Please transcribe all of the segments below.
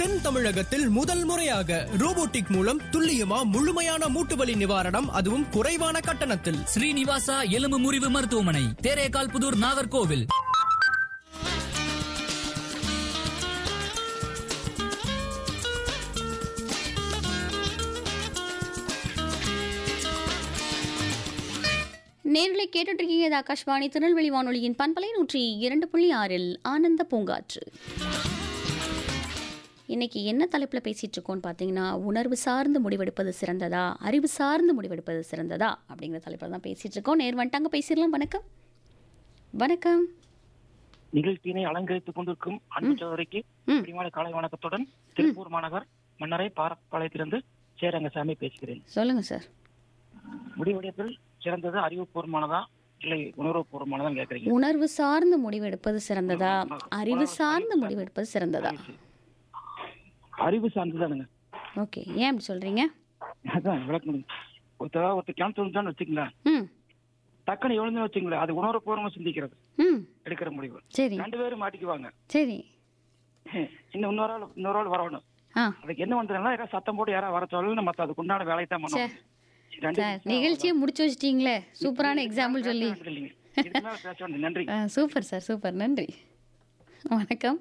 தென் தமிழகத்தில் முதல் முறையாக ரோபோட்டிக் மூலம் துல்லியமா முழுமையான மூட்டுவலி நிவாரணம் அதுவும் குறைவான கட்டணத்தில் ஸ்ரீனிவாசா எலும்பு முறிவு மருத்துவமனை தேரேகால் புதூர் நாகர்கோவில் நேர்களை கேட்டுட்டு இருக்கீங்க இது ஆகாஷ்வாணி திருநெல்வேலி வானொலியின் பண்பலை நூற்றி இரண்டு புள்ளி ஆறில் ஆனந்த பூங்காற்று இன்னைக்கு என்ன தலைப்பில் பேசிட்டு இருக்கோம்னு பார்த்தீங்கன்னா உணர்வு சார்ந்து முடிவெடுப்பது சிறந்ததா அறிவு சார்ந்து முடிவெடுப்பது சிறந்ததா அப்படிங்கிற தலைப்பில் தான் பேசிட்டு இருக்கோம் நேர் வந்துட்டாங்க பேசிடலாம் வணக்கம் வணக்கம் நிகழ்ச்சியினை அலங்கரித்துக் கொண்டிருக்கும் அன்பு சோதரிக்கு ம். பிரிமாலை காலை வணக்கத்துடன் திருப்பூர் மாநகர் மன்னரை பாரப்பாளையத்திலிருந்து சேரங்கசாமி பேசுகிறேன் சொல்லுங்க சார் முடிவெடுப்பில் சிறந்தது அறிவுபூர்வமானதா இல்லை உணர்வுபூர்வமானதான் கேட்கறீங்க உணர்வு சார்ந்து முடிவெடுப்பது சிறந்ததா அறிவு சார்ந்து முடிவெடுப்பது சிறந்ததா அறிவு சார்ந்துதானுங்க ஓகே ஏன் அப்படி சொல்றீங்க அதான் விளக்கணும் ஒருத்தர் ஒருத்தர் கிணத்து வந்துட்டான்னு வச்சுங்களேன் ம் டக்குன்னு எழுந்து வச்சுங்களேன் அது உணர்வுபூர்வமா சிந்திக்கிறது ம் எடுக்கிற முடிவு சரி ரெண்டு பேரும் மாட்டிக்குவாங்க சரி இன்னும் இன்னொரு ஆள் இன்னொரு ஆள் வரணும் ஆ அதுக்கு என்ன வந்துடும்னா யாராவது சத்தம் போட்டு யாராவது வர சொல்லணும் மத்த அதுக்கு உண்டான வேலையை தான் பண்ணணும் ரெண்டு சார் நிகழ்ச்சியை முடிச்சு வச்சிட்டீங்களே சூப்பரான எக்ஸாம்பிள் சொல்லி இல்லைங்க. இதுக்கு மேல பேச வேண்டியது. நன்றி ஆ, சூப்பர் சார் சூப்பர் நன்றி வணக்கம்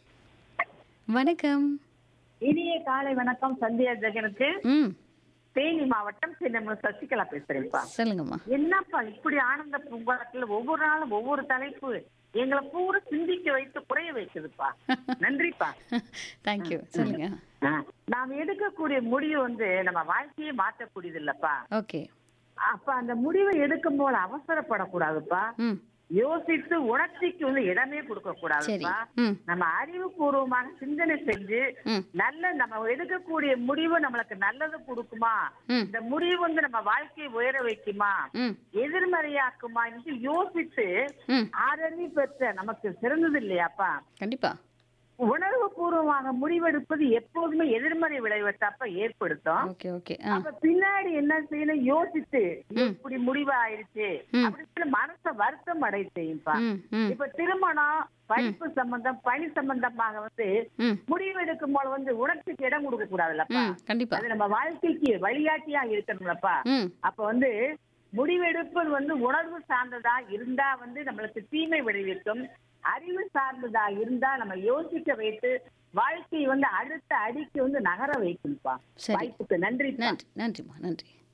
வணக்கம் இனிய காலை வணக்கம் சந்தியா ஜெகனுக்கு ம் தேனி மாவட்டம் சின்ன சசிகலா பேசுறேன்ப்பா சொல்லுங்கம்மா என்னப்பா இப்படி ஆனந்த பூங்காட்டில் ஒவ்வொரு நாளும் ஒவ்வொரு தலைப்பு எங்களை பூரா சிந்திக்க வைத்து குறைய வைக்குதுப்பா நன்றிப்பா தேங்க்யூ சொல்லுங்க ஆ, நாம் எடுக்கக்கூடிய முடிவு வந்து நம்ம வாழ்க்கையை மாற்றக்கூடியது இல்லப்பா ஓகே அப்ப அந்த முடிவை எடுக்கும் போது அவசரப்படக்கூடாதுப்பா ம் யோசித்து உணர்ச்சிக்கு வந்து இடமே கொடுக்க சரி கூடாதுப்பா ம் நம்ம அறிவுபூர்வமான சிந்தனை செஞ்சு ம் நல்ல நம்ம எடுக்கக்கூடிய முடிவு நம்மளுக்கு நல்லது கொடுக்குமா ம் இந்த முடிவு வந்து நம்ம வாழ்க்கையை உயர வைக்குமா ம் எதிர்மறையாக்குமா என்று யோசித்து ம் ஆறறிவு பெற்ற நமக்கு சிறந்தது இல்லையாப்பா கண்டிப்பா உணர்வு பூர்வமாக முடிவெடுப்பது எப்போதுமே எதிர்மறை விளைவை தப்ப ஏற்படுத்தும் ஓகே ஓகே ஆ அப்ப பின்னாடி என்ன செய்யணும் யோசித்து ம். இப்படி முடிவு ஆயிடுச்சு ம். அப்படின்னு சொல்லி மனச வருத்தம் அடைய செய்யும்பா ம் ம் இப்ப திருமணம் படிப்பு சம்பந்தம் பணி சம்பந்தமாக வந்து ம் முடிவெடுக்கும் போது வந்து உணர்ச்சிக்கு இடம் கொடுக்க கூடாதுல்லப்பா ம் கண்டிப்பா அது நம்ம வாழ்க்கைக்கு வழிகாட்டியா இருக்கணும்லப்பா ம் அப்ப வந்து முடிவெடுப்பது வந்து உணர்வு சார்ந்ததா இருந்தா வந்து நம்மளுக்கு தீமை விளைவிக்கும் அறிவு சார்ந்ததா இருந்தா நம்ம யோசிக்க வைத்து வாழ்க்கையை வந்து அடுத்த அடிக்கு வந்து நகர வைக்கும்ப்பா சரி வாய்ப்புக்கு நன்றி நன்றி நன்றிம்மா நன்றி